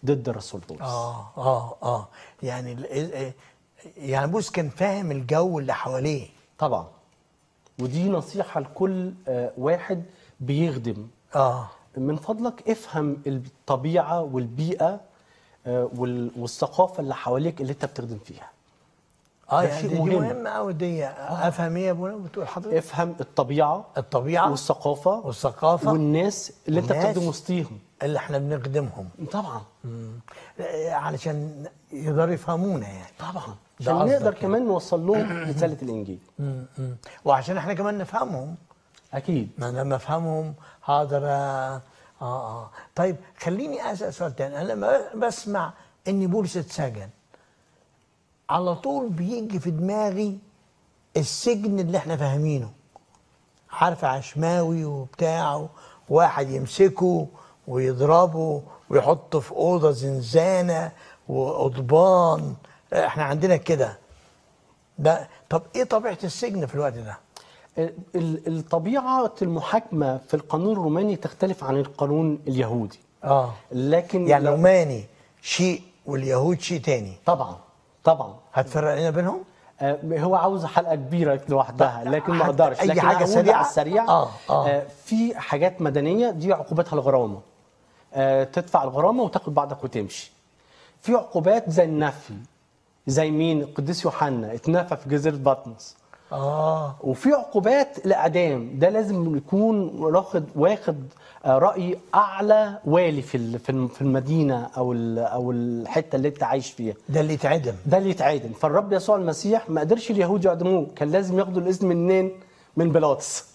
ضد الرسول بولس اه اه اه يعني ال- يعني بولس كان فاهم الجو اللي حواليه طبعا ودي نصيحة لكل آه، واحد بيخدم اه من فضلك افهم الطبيعة والبيئة آه، وال- والثقافة اللي حواليك اللي انت بتخدم فيها اه ده يعني شيء دي مهم. مهمه قوي دي افهم ايه يا ابونا بتقول حضرتك افهم الطبيعة الطبيعه والثقافة والثقافه والناس اللي انت والناس. بتخدم وسطيهم اللي احنا بنخدمهم طبعا آه، علشان يقدروا يفهمونا يعني طبعا ده عشان قصدك نقدر يعني. كمان نوصل لهم رسالة الإنجيل مم، مم. وعشان احنا كمان نفهمهم أكيد ما أنا لما افهمهم هقدر اه اه طيب خليني اسال سؤال تاني انا لما بسمع ان بولس اتسجن على طول بيجي في دماغي السجن اللي احنا فاهمينه عارف عشماوي وبتاع واحد يمسكه ويضربه ويحطه في اوضه زنزانه وقضبان احنا عندنا كده ده طب ايه طبيعه السجن في الوقت ده؟ ال- الطبيعة المحاكمة في القانون الروماني تختلف عن القانون اليهودي اه لكن يعني لو- الروماني شيء واليهود شيء تاني طبعا طبعا هتفرق لنا بينهم؟ آه، هو عاوز حلقه كبيره لوحدها لكن ما حتى اقدرش أي لكن حاجة أقول سريعة؟ على السريع آه، آه. آه، في حاجات مدنيه دي عقوبتها الغرامه آه، تدفع الغرامه وتاخد بعضك وتمشي في عقوبات زي النفي زي مين القديس يوحنا اتنفى في جزيره بطمس اه وفي عقوبات الاعدام ده لازم يكون واخد واخد آه، راي اعلى والي في ال- في الم- في المدينه او ال- او الحته اللي انت عايش فيها ده اللي يتعدم ده اللي يتعادل فالرب يسوع المسيح ما قدرش اليهود يعدموه كان لازم ياخدوا الاذن منين من بيلاطس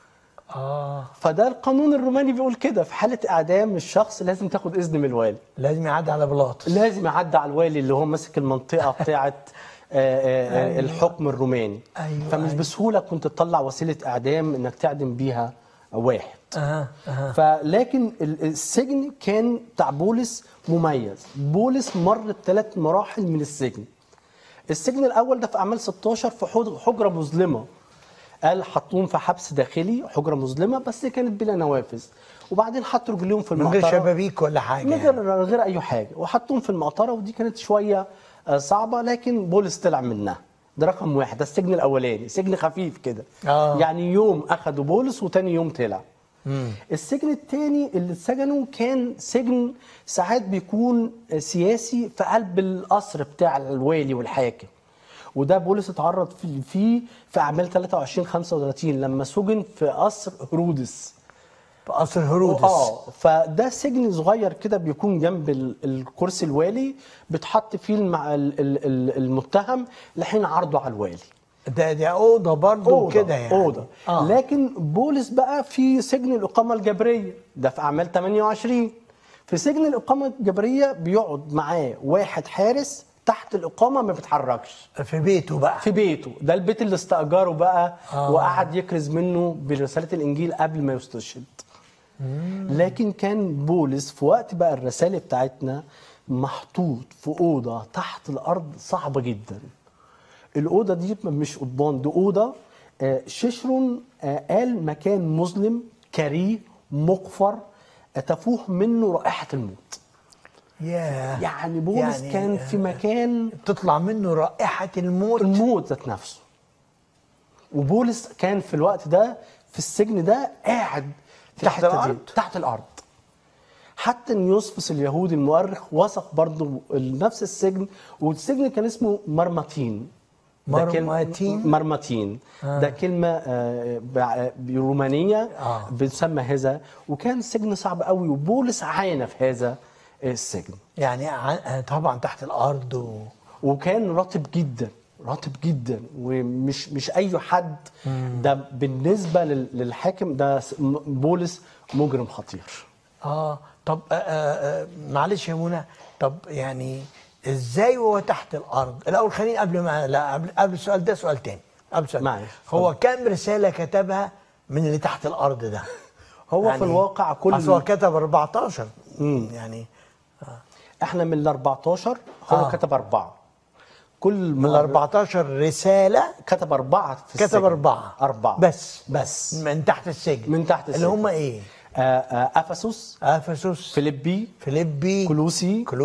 اه فده القانون الروماني بيقول كده في حاله اعدام الشخص لازم تاخد اذن من الوالي لازم يعدي على بلاطس لازم يعدي على الوالي اللي هو ماسك المنطقه بتاعه آه، آه، آه، أيوة. الحكم الروماني أيوة، فمش أيوة. بسهوله كنت تطلع وسيله اعدام انك تعدم بيها واحد اه اه فلكن ال- السجن كان بتاع بولس مميز بولس مر بثلاث مراحل من السجن السجن الاول ده في اعمال 16 في حج- حجره مظلمه قال حطوهم في حبس داخلي حجره مظلمه بس كانت بلا نوافذ وبعدين حطوا رجليهم في من غير المقطره شبابيك ولا حاجه من يعني. غير من غير اي حاجه وحطوهم في المقطره ودي كانت شويه آه، صعبه لكن بولس طلع منها ده رقم واحد ده السجن الاولاني سجن خفيف كده آه. يعني يوم اخدوا بولس وتاني يوم طلع السجن الثاني اللي اتسجنوا كان سجن ساعات بيكون سياسي في قلب القصر بتاع الوالي والحاكم وده بولس اتعرض فيه فيه في اعمال 23 35 لما سجن في قصر هرودس في قصر هرودس اه فده سجن صغير كده بيكون جنب ال- الكرسي الوالي بيتحط فيه المع... ال- ال- ال- المتهم لحين عرضه على الوالي ده دي اوضه برضه كده يعني اوضه آه. لكن بولس بقى في سجن الاقامه الجبريه ده في اعمال 28 في سجن الاقامه الجبريه بيقعد معاه واحد حارس تحت الاقامه ما بيتحركش في بيته بقى في بيته ده البيت اللي استاجره بقى آه. وقعد يكرز منه برساله الانجيل قبل ما يستشهد لكن كان بولس في وقت بقى الرساله بتاعتنا محطوط في اوضه تحت الارض صعبه جدا الاوضه دي مش قضبان دي اوضه آه، شيشرون آه، قال مكان مظلم كريه مقفر آه، تفوح منه رائحه الموت ياه يعني بولس يعني كان في مكان تطلع منه رائحه الموت الموت ذات نفسه وبولس كان في الوقت ده في السجن ده قاعد في تحت الحتة دي، الأرض؟ تحت الارض حتى نيوسفوس اليهودي المؤرخ وثق برضه نفس السجن والسجن كان اسمه مرمتين ده كلمة- مرمتين؟ مرمتين ده كلمة آه، بع- رومانية آه. بتسمى هذا وكان سجن صعب قوي وبولس عانى في هذا السجن يعني ع- طبعا تحت الارض و... وكان رطب جدا رطب جدا ومش مش اي حد ده بالنسبه لل- للحاكم ده س- م- بولس مجرم خطير اه طب آه آه آه معلش يا منى طب يعني ازاي وهو تحت الارض الاول خليني قبل ما لا قبل قبل السؤال ده سؤال تاني قبل السؤال معلش، هو كام رساله كتبها من اللي تحت الارض ده هو في الواقع كل أصل هو كتب 14 يعني احنا من ال 14 هو آه. كتب اربعه كل من ال 14 رساله كتب اربعه في كتب السجن. أربعة اربعه بس بس من تحت السجن من تحت اللي السجن. هم ايه؟ آه، آه، افسس افسس فيليبي فيليبي كلوسي